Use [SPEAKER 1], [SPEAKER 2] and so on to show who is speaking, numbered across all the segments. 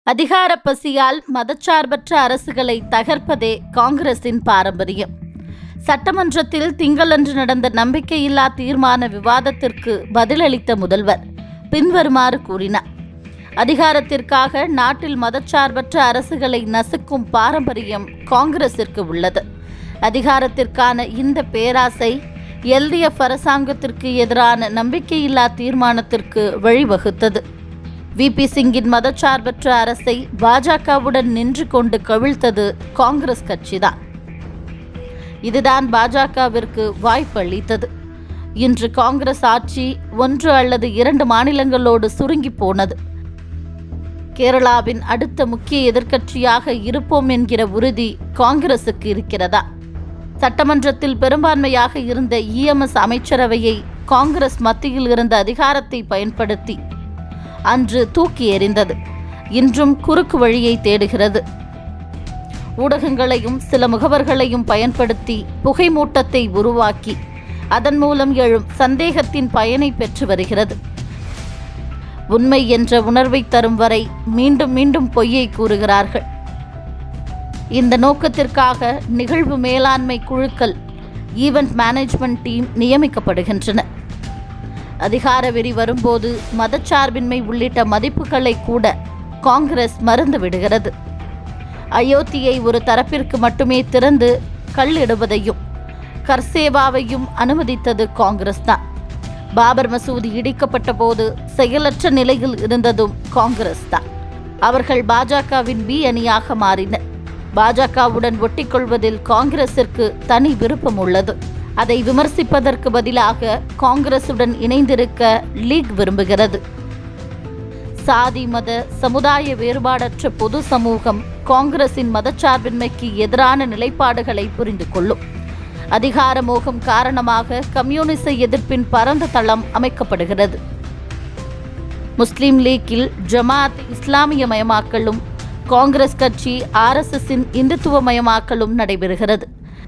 [SPEAKER 1] அதிகார பசியால் மதச்சார்பற்ற அரசுகளை தகர்ப்பதே காங்கிரசின் பாரம்பரியம் சட்டமன்றத்தில் திங்களன்று நடந்த நம்பிக்கையில்லா தீர்மான விவாதத்திற்கு பதிலளித்த முதல்வர் பின்வருமாறு கூறினார் அதிகாரத்திற்காக நாட்டில் மதச்சார்பற்ற அரசுகளை நசுக்கும் பாரம்பரியம் காங்கிரசிற்கு உள்ளது அதிகாரத்திற்கான இந்த பேராசை எல்டிஎஃப் அரசாங்கத்திற்கு எதிரான நம்பிக்கையில்லா தீர்மானத்திற்கு வழிவகுத்தது விபி சிங்கின் மதச்சார்பற்ற அரசை பாஜகவுடன் நின்று கொண்டு கவிழ்த்தது காங்கிரஸ் கட்சிதான் இதுதான் பாஜகவிற்கு வாய்ப்பளித்தது இன்று காங்கிரஸ் ஆட்சி ஒன்று அல்லது இரண்டு மாநிலங்களோடு சுருங்கி போனது கேரளாவின் அடுத்த முக்கிய எதிர்க்கட்சியாக இருப்போம் என்கிற உறுதி காங்கிரசுக்கு இருக்கிறதா சட்டமன்றத்தில் பெரும்பான்மையாக இருந்த இஎம்எஸ் அமைச்சரவையை காங்கிரஸ் மத்தியில் இருந்த அதிகாரத்தை பயன்படுத்தி அன்று தூக்கி எறிந்தது இன்றும் குறுக்கு வழியை தேடுகிறது ஊடகங்களையும் சில முகவர்களையும் பயன்படுத்தி புகைமூட்டத்தை உருவாக்கி அதன் மூலம் எழும் சந்தேகத்தின் பயனை பெற்று வருகிறது உண்மை என்ற உணர்வை தரும் வரை மீண்டும் மீண்டும் பொய்யை கூறுகிறார்கள் இந்த நோக்கத்திற்காக நிகழ்வு மேலாண்மை குழுக்கள் ஈவெண்ட் மேனேஜ்மெண்ட் டீம் நியமிக்கப்படுகின்றன அதிகார வெறி வரும்போது மதச்சார்பின்மை உள்ளிட்ட மதிப்புகளை கூட காங்கிரஸ் மறந்து விடுகிறது அயோத்தியை ஒரு தரப்பிற்கு மட்டுமே திறந்து கல்லிடுவதையும் கர்சேவாவையும் அனுமதித்தது காங்கிரஸ் தான் பாபர் மசூதி இடிக்கப்பட்ட போது செயலற்ற நிலையில் இருந்ததும் காங்கிரஸ் தான் அவர்கள் பாஜகவின் பி அணியாக மாறினர் பாஜகவுடன் ஒட்டிக்கொள்வதில் காங்கிரசிற்கு தனி விருப்பம் உள்ளது அதை விமர்சிப்பதற்கு பதிலாக காங்கிரசுடன் இணைந்திருக்க லீக் விரும்புகிறது சாதி மத சமுதாய வேறுபாடற்ற பொது சமூகம் காங்கிரசின் மதச்சார்பின்மைக்கு எதிரான நிலைப்பாடுகளை புரிந்து கொள்ளும் அதிகார மோகம் காரணமாக கம்யூனிச எதிர்ப்பின் பரந்த தளம் அமைக்கப்படுகிறது முஸ்லிம் லீக்கில் ஜமாத் இஸ்லாமியமயமாக்கலும் காங்கிரஸ் கட்சி ஆர்எஸ்எஸின் இந்துத்துவமயமாக்கலும் நடைபெறுகிறது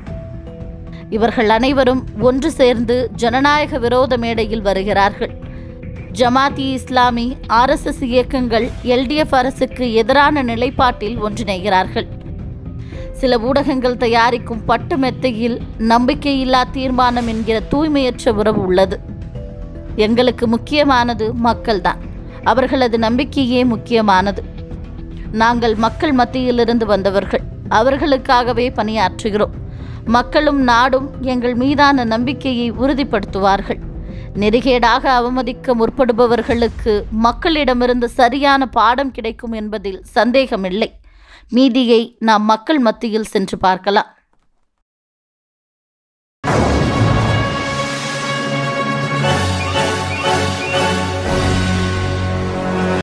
[SPEAKER 1] இவர்கள் அனைவரும் ஒன்று சேர்ந்து ஜனநாயக விரோத மேடையில் வருகிறார்கள் ஜமாத்தி இஸ்லாமி ஆர்எஸ்எஸ் இயக்கங்கள் எல்டிஎஃப் அரசுக்கு எதிரான நிலைப்பாட்டில் ஒன்றிணைகிறார்கள் சில ஊடகங்கள் தயாரிக்கும் பட்டு மெத்தையில் நம்பிக்கையில்லா தீர்மானம் என்கிற தூய்மையற்ற உறவு உள்ளது எங்களுக்கு முக்கியமானது மக்கள்தான் அவர்களது நம்பிக்கையே முக்கியமானது நாங்கள் மக்கள் மத்தியிலிருந்து வந்தவர்கள் அவர்களுக்காகவே பணியாற்றுகிறோம் மக்களும் நாடும் எங்கள் மீதான நம்பிக்கையை உறுதிப்படுத்துவார்கள் நெறிகேடாக அவமதிக்க முற்படுபவர்களுக்கு மக்களிடமிருந்து சரியான பாடம் கிடைக்கும் என்பதில் சந்தேகமில்லை மீதியை நாம் மக்கள் மத்தியில் சென்று பார்க்கலாம்